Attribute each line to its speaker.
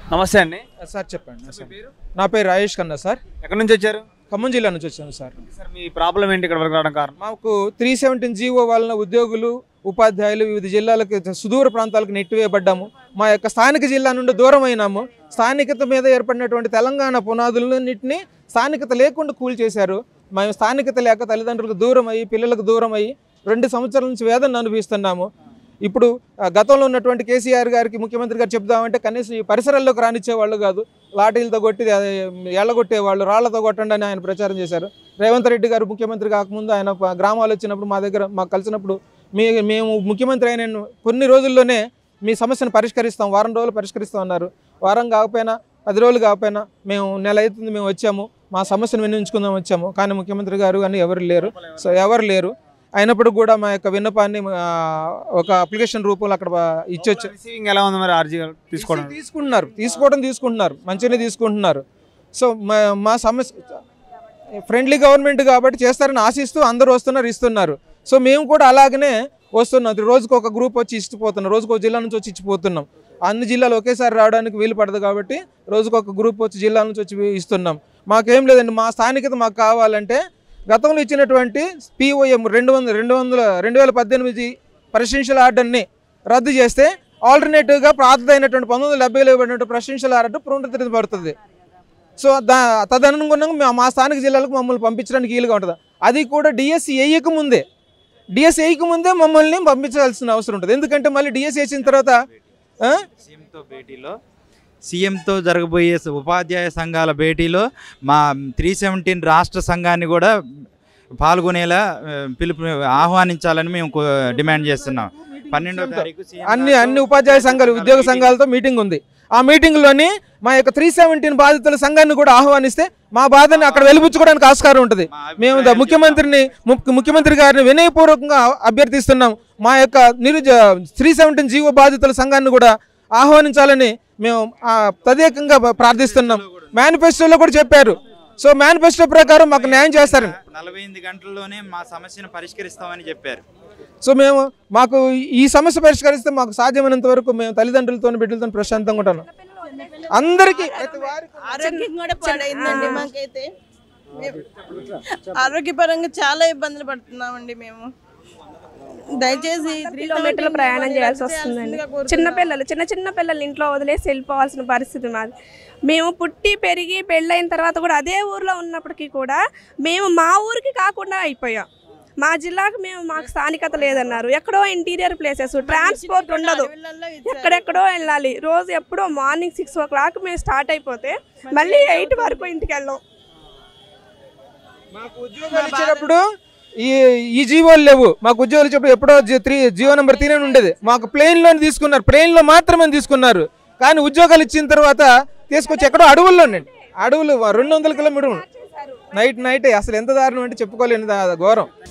Speaker 1: నమస్తే అండి
Speaker 2: సార్ చెప్పండి సార్ నా పేరు రాజేష్ ఖన్నా సార్
Speaker 1: ఎక్కడి నుంచి వచ్చారు
Speaker 2: ఖమ్మం జిల్లా నుంచి వచ్చాను సార్
Speaker 1: సార్ మీ ప్రాబ్లం ఏంటి ఇక్కడ వరకు రావడం కారణం
Speaker 2: మాకు త్రీ సెవెంటీన్ జీవో వలన ఉద్యోగులు ఉపాధ్యాయులు వివిధ జిల్లాలకు సుదూర ప్రాంతాలకు నెట్టివేయబడ్డాము మా యొక్క స్థానిక జిల్లా నుండి దూరం అయినాము స్థానికత మీద ఏర్పడినటువంటి తెలంగాణ పునాదులన్నింటినీ స్థానికత లేకుండా కూల్చేశారు మేము స్థానికత లేక తల్లిదండ్రులకు దూరం అయ్యి పిల్లలకు దూరం అయ్యి రెండు సంవత్సరాల నుంచి వేదన అనుభవిస్తున్నాము ఇప్పుడు ఆ, గతంలో ఉన్నటువంటి కేసీఆర్ గారికి ముఖ్యమంత్రి గారు చెప్దామంటే కనీసం ఈ పరిసరాల్లోకి రానిచ్చేవాళ్ళు కాదు లాఠీలతో కొట్టి అది ఎళ్ళగొట్టేవాళ్ళు రాళ్లతో కొట్టండి అని ఆయన ప్రచారం చేశారు రేవంత్ రెడ్డి గారు ముఖ్యమంత్రి కాకముందు ఆయన ప- గ్రామాలు వచ్చినప్పుడు మా దగ్గర మాకు కలిసినప్పుడు మీ మేము ముఖ్యమంత్రి అయిన కొన్ని రోజుల్లోనే మీ సమస్యను పరిష్కరిస్తాం వారం రోజులు పరిష్కరిస్తాం అన్నారు వారం కాకపోయినా పది రోజులు కాకపోయినా మేము నెల అవుతుంది మేము వచ్చాము మా సమస్యను వినియోగించుకుందాం వచ్చాము కానీ ముఖ్యమంత్రి గారు కానీ ఎవరు లేరు సో ఎవరు లేరు అయినప్పుడు కూడా మా యొక్క విన్నపాన్ని ఆ, ఒక అప్లికేషన్ రూపంలో అక్కడ ఇచ్చొచ్చు
Speaker 1: రిసీవింగ్ ఎలా ఉంది మరి ఆర్జీ తీసుకోవడం
Speaker 2: తీసుకుంటున్నారు తీసుకోవడం తీసుకుంటున్నారు మంచిగానే తీసుకుంటున్నారు సో మా మా సమస్య ఫ్రెండ్లీ గవర్నమెంట్ కాబట్టి చేస్తారని ఆశిస్తూ అందరూ వస్తున్నారు ఇస్తున్నారు సో మేము కూడా అలాగనే వస్తున్నాం రోజుకు ఒక గ్రూప్ వచ్చి ఇచ్చిపోతున్నాం రోజుకు ఒక జిల్లా నుంచి వచ్చి ఇచ్చిపోతున్నాం అన్ని జిల్లాలు ఒకేసారి రావడానికి వీలు పడదు కాబట్టి రోజుకు ఒక గ్రూప్ వచ్చి జిల్లా నుంచి వచ్చి ఇస్తున్నాం మాకేం లేదండి మా స్థానికత మాకు కావాలంటే గతంలో ఇచ్చినటువంటి పిఓఎం రెండు వందల రెండు వందల రెండు వేల పద్దెనిమిది ప్రెసిడెన్షియల్ ఆర్డర్ని రద్దు చేస్తే ఆల్టర్నేటివ్గా ప్రార్థమైనటువంటి పంతొమ్మిది వందల డెబ్బైలో ఇవ్వబడినటువంటి ప్రెసిడెన్షియల్ ఆర్డర్ పునరుద్ధరించబడుతుంది సో దా తదనుగుణంగా మేము మా స్థానిక జిల్లాలకు మమ్మల్ని పంపించడానికి వీలుగా ఉంటుంది అది కూడా డిఎస్సి వేయక ముందే డిఎస్సి వేయక ముందే మమ్మల్ని పంపించాల్సిన అవసరం ఉంటుంది ఎందుకంటే మళ్ళీ డిఎస్సి వేసిన తర్వాత ఆ?
Speaker 3: సీఎంతో భేటీలో సీఎంతో జరగబోయే స- ఉపాధ్యాయ సంఘాల భేటీలో మా త్రీ సెవెంటీన్ రాష్ట్ర సంఘాన్ని కూడా పాల్గొనేలా ఆ, పిలుపు ఆహ్వానించాలని మేము కో- డిమాండ్ చేస్తున్నాం పన్నెండో తారీఖు సీఎం
Speaker 2: అన్ని
Speaker 3: గారితో
Speaker 2: అన్ని ఉపాధ్యాయ సంఘాలు ఉద్యోగ సంఘాలతో మీటింగ్ ఉంది ఆ మీటింగ్లోని మా యొక్క త్రీ సెవెంటీన్ బాధితుల సంఘాన్ని కూడా ఆహ్వానిస్తే మా బాధని అక్కడ వెలిపించుకోవడానికి ఆస్కారం ఉంటుంది
Speaker 3: మా
Speaker 2: మేము ద-
Speaker 3: అభిప్రాయాలు
Speaker 2: ముఖ్యమంత్రిని ముఖ్య- ముఖ్యమంత్రి గారిని వినయపూర్వకంగా అభ్యర్థిస్తున్నాం మా యొక్క నిరుజ త్రీ సెవెంటీన్ జీవో బాధితుల సంఘాన్ని కూడా ఆహ్వానించాలని మేము ఆ, తదేకంగా ప్రార్థిస్తున్నాం మేనిఫెస్టోలో కూడా చెప్పారు సో మేనిఫెస్టో ప్రకారం మాకు న్యాయం చేస్తారని
Speaker 3: నలభై ఎనిమిది గంటల్లోనే మా సమస్యను పరిష్కరిస్తామని చెప్పారు
Speaker 2: సో మేము మాకు ఈ సమస్య పరిష్కరిస్తే మాకు సాధ్యమైనంత వరకు మేము తల్లిదండ్రులతో బిడ్డలతో ప్రశాంతంగా ఉంటాను అందరికీ ప్రతి వారికి
Speaker 4: ఆరోగ్యం కూడా పాడైందండి మాకైతే మేము ఆరోగ్యపరంగా చాలా ఇబ్బందులు పడుతున్నామండి మేము దయచేసి త్రీ
Speaker 5: కిలోమీటర్లు ప్రయాణం చేయాల్సి వస్తుందండి చిన్న పిల్లలు చిన్న చిన్న పిల్లలు ఇంట్లో వదిలేసి వెళ్ళిపోవాల్సిన పరిస్థితి మాది మేము పుట్టి పెరిగి పెళ్ళైన తర్వాత కూడా అదే ఊర్లో ఉన్నప్పటికీ కూడా మేము మా ఊరికి కాకుండా అయిపోయాం మా జిల్లాకు మేము మాకు స్థానికత లేదన్నారు ఎక్కడో ఇంటీరియర్ ప్లేసెస్ ట్రాన్స్పోర్ట్ ఉండదు ఎక్కడెక్కడో వెళ్ళాలి రోజు ఎప్పుడో మార్నింగ్ సిక్స్ ఓ క్లాక్ మేము స్టార్ట్ అయిపోతే మళ్ళీ ఎయిట్ వరకు ఇంటికి వెళ్ళాం
Speaker 2: మాకు ఉద్యోగాలు ఇచ్చేటప్పుడు ఈ ఈ జీవోలు లేవు మాకు ఉద్యోగాలు ఇచ్చేటప్పుడు ఎప్పుడో G- three G O number three అని ఉండేది మాకు ప్లేన్ లో తీసుకున్నారు ప్లేన్ లో మాత్రమే తీసుకున్నారు కానీ ఉద్యోగాలు ఇచ్చిన తర్వాత తీసుకొచ్చి ఎక్కడో అడవుల్లోనండి అడవులు రెండు వందల కిలోమీటర్లు నైట్ నైట్ అసలు ఎంత దారుణం అంటే చెప్పుకోలేని దా- ఘోరం